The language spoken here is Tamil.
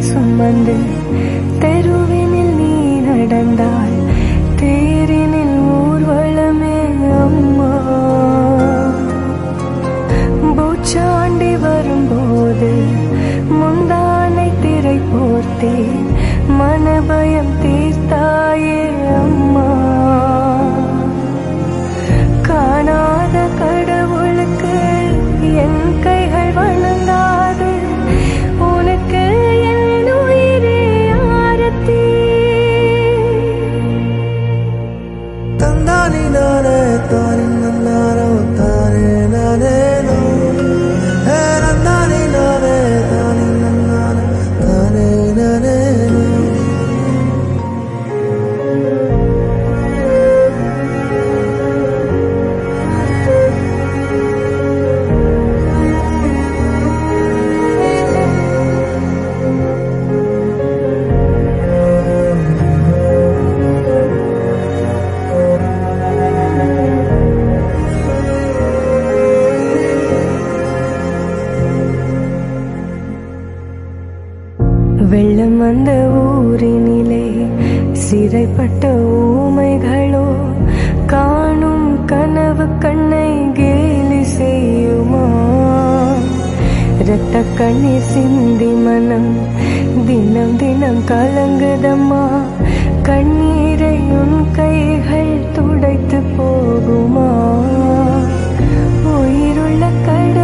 சுமந்து தெருவினில் நீ நடந்தால் தேரினில் ஊர்வலமே அம்மா பூச்சாண்டி வரும்போது முந்தானை திரை போர்த்தே மனபயம் தீர்த்தாயே அம்மா காணாத கடவுளுக்கு என் கைகள் வணங்காது உனக்கு என் உயிரே ஆரத்தி தந்தானி நானே தானி நன்னாரோ தானே நானேனோ ஹே நந்தானி நானே தானி நன்னானோ தானே நானேனோ வெள்ளம் வந்த ஊரினிலே சிறைப்பட்ட ஊமைகளோ காணும் கனவு கண்ணை கேலி செய்யுமா இரத்த கண்ணீர் சிந்தி மனம் தினம் தினம் கலங்குதம்மா கண்ணீரை உன் கைகள் துடைத்து போகுமா உயிருள்ள கடவுள்